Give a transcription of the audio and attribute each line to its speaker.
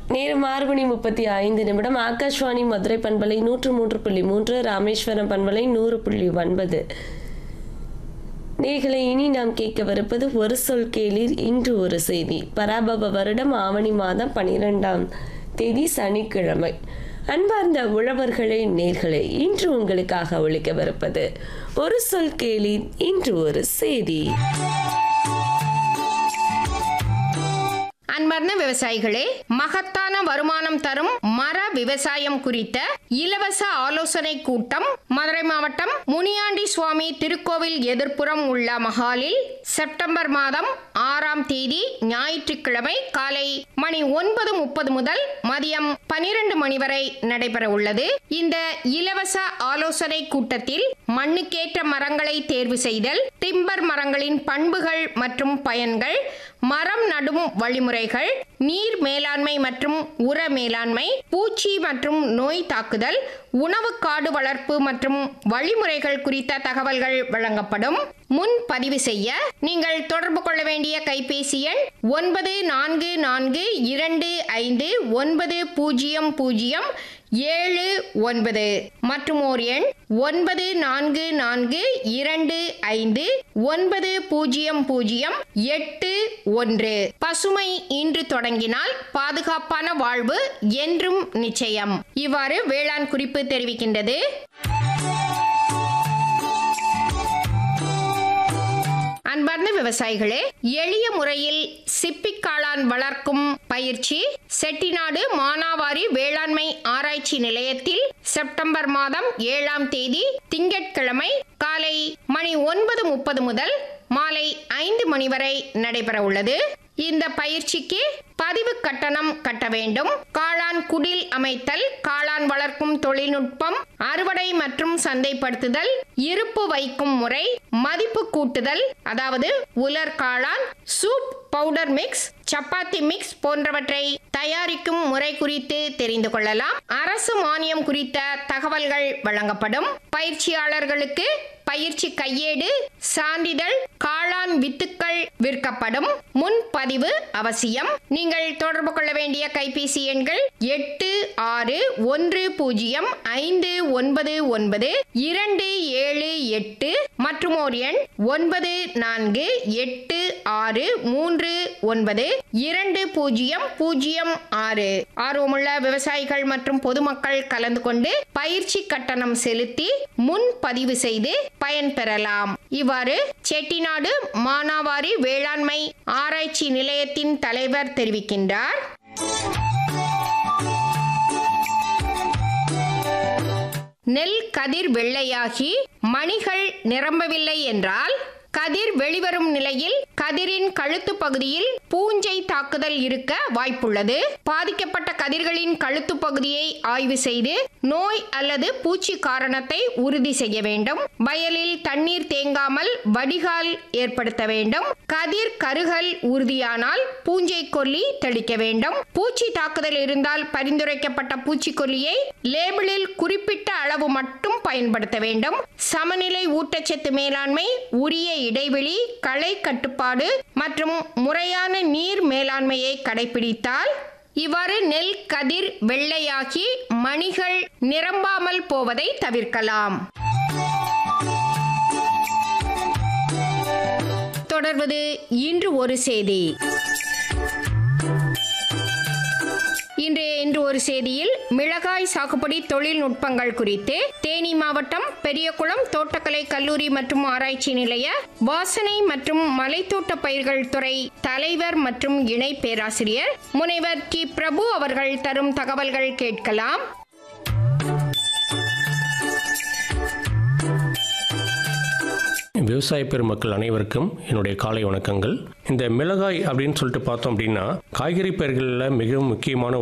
Speaker 1: நேரம் ஆறு மணி முப்பத்தி ஐந்து நிமிடம் ஆகாஷ்வாணி மதுரை பண்பலை நூற்று மூன்று புள்ளி மூன்று ராமேஸ்வரம் பண்பலை நூறு புள்ளி ஒன்பது நேர்களை இனி நாம் கேட்கவிருப்பது ஒரு சொல் கேளீர் இன்று ஒரு செய்தி பராபவ வருடம் ஆவணி மாதம் பனிரெண்டாம் தேதி சனிக்கிழமை அன்பார்ந்த உழவர்களே நேர்களே இன்று உங்களுக்காக ஒழிக்கவிருப்பது ஒரு சொல் கேளீர் இன்று ஒரு செய்தி
Speaker 2: அன்பார்ந்த விவசாயிகளே மகத்தான வருமானம் தரும் மர விவசாயம் குறித்த இலவச ஆலோசனை கூட்டம் மதுரை மாவட்டம் முனியாண்டி சுவாமி திருக்கோவில் எதிர்ப்புறம் உள்ள மகாலில் செப்டம்பர் மாதம் ஆறாம் தேதி ஞாயிற்றுக்கிழமை காலை மணி ஒன்பது முப்பது முதல் மதியம் பனிரெண்டு மணி வரை நடைபெற உள்ளது இந்த இலவச ஆலோசனை கூட்டத்தில் மண்ணுக்கேற்ற மரங்களை தேர்வு செய்தல் டிம்பர் மரங்களின் பண்புகள் மற்றும் பயன்கள் மரம் நடும் வழிமுறைகள் நீர் மேலாண்மை மற்றும் உர மேலாண்மை பூச்சி மற்றும் நோய் தாக்குதல் உணவு காடு வளர்ப்பு மற்றும் வழிமுறைகள் குறித்த தகவல்கள் வழங்கப்படும் முன் பதிவு செய்ய நீங்கள் தொடர்பு கொள்ள வேண்டிய கைபேசி எண் ஒன்பது நான்கு நான்கு இரண்டு ஐந்து ஒன்பது பூஜ்ஜியம் பூஜ்ஜியம் ஏழு ஒன்பது மற்றும் ஓர் எண் ஒன்பது நான்கு நான்கு இரண்டு ஐந்து ஒன்பது பூஜ்ஜியம் பூஜ்ஜியம் எட்டு ஒன்று பசுமை இன்று தொடங்கினால் பாதுகாப்பான வாழ்வு என்றும் நிச்சயம் இவ்வாறு வேளாண் குறிப்பு தெரிவிக்கின்றது அன்பார்ந்த விவசாயிகளே எளிய முறையில் சிப்பிக் காளான் வளர்க்கும் பயிற்சி செட்டிநாடு மானாவாரி வேளாண்மை ஆராய்ச்சி நிலையத்தில் செப்டம்பர் மாதம் ஏழாம் தேதி திங்கட்கிழமை காலை மணி ஒன்பது முப்பது முதல் மாலை ஐந்து மணி வரை நடைபெற உள்ளது இந்த பயிற்சிக்கு பதிவு கட்டணம் கட்ட வேண்டும் காளான் குடில் அமைத்தல் காளான் வளர்க்கும் தொழில்நுட்பம் அறுவடை மற்றும் சந்தைப்படுத்துதல் இருப்பு வைக்கும் முறை மதிப்பு கூட்டுதல் அதாவது உலர் காளான் soup powder mix chapati mix போன்றவற்றை தயாரிக்கும் முறை குறித்து தெரிந்து கொள்ளலாம் அரசு மானியம் குறித்த தகவல்கள் வழங்கப்படும் பயிற்சியாளர்களுக்கு பயிற்சி கையேடு சான்றிதழ் காளான் வித்துக்கள் விற்கப்படும் முன்பதிவு அவசியம் நீங்கள் தொடர்பு கொள்ள வேண்டிய கைபேசி எண்கள் எட்டு ஆறு ஒன்று பூஜ்ஜியம் ஐந்து ஒன்பது ஒன்பது இரண்டு ஏழு எட்டு மற்றும் ஓர் எண் ஒன்பது நான்கு எட்டு ஆறு மூன்று ஒன்பது இரண்டு பூஜ்ஜியம் பூஜ்ஜியம் ஆறு ஆர்வமுள்ள விவசாயிகள் மற்றும் பொதுமக்கள் கலந்து கொண்டு பயிற்சி கட்டணம் செலுத்தி முன் பதிவு செய்து பயன்பெறலாம் இவ்வாறு செட்டிநாடு மானாவாரி வேளாண்மை ஆராய்ச்சி நிலையத்தின் தலைவர் தெரிவிக்கின்றார் நெல் கதிர் வெள்ளையாகி மணிகள் நிரம்பவில்லை என்றால் கதிர் வெளிவரும் நிலையில் கதிரின் கழுத்து பகுதியில் பூஞ்சை தாக்குதல் இருக்க வாய்ப்புள்ளது பாதிக்கப்பட்ட கதிர்களின் கழுத்து பகுதியை ஆய்வு செய்து நோய் அல்லது பூச்சி காரணத்தை உறுதி செய்ய வேண்டும் வயலில் தண்ணீர் தேங்காமல் வடிகால் ஏற்படுத்த வேண்டும் கதிர் கருகல் உறுதியானால் பூஞ்சை கொல்லி தெளிக்க வேண்டும் பூச்சி தாக்குதல் இருந்தால் பரிந்துரைக்கப்பட்ட பூச்சிக்கொல்லியை லேபிளில் குறிப்பிட்ட அளவு மட்டும் பயன்படுத்த வேண்டும் சமநிலை ஊட்டச்சத்து மேலாண்மை உரிய இடைவெளி களை கட்டுப்பாடு மற்றும் முறையான நீர் மேலாண்மையை கடைபிடித்தால் இவ்வாறு நெல் கதிர் வெள்ளையாகி மணிகள் நிரம்பாமல் போவதை தவிர்க்கலாம் தொடர்வது இன்று ஒரு செய்தி இன்று இன்று ஒரு செய்தியில் மிளகாய் சாகுபடி தொழில்நுட்பங்கள் குறித்து தேனி மாவட்டம் பெரியகுளம் தோட்டக்கலை கல்லூரி மற்றும் ஆராய்ச்சி நிலைய வாசனை மற்றும் மலைத்தோட்ட பயிர்கள் துறை தலைவர் மற்றும் இணை பேராசிரியர் முனைவர் கி பிரபு அவர்கள் தரும் தகவல்கள் கேட்கலாம்
Speaker 3: விவசாய பெருமக்கள் அனைவருக்கும் என்னுடைய காலை வணக்கங்கள் இந்த மிளகாய் அப்படின்னு சொல்லிட்டு பார்த்தோம் அப்படின்னா காய்கறி பயிர்களில் மிகவும் முக்கியமான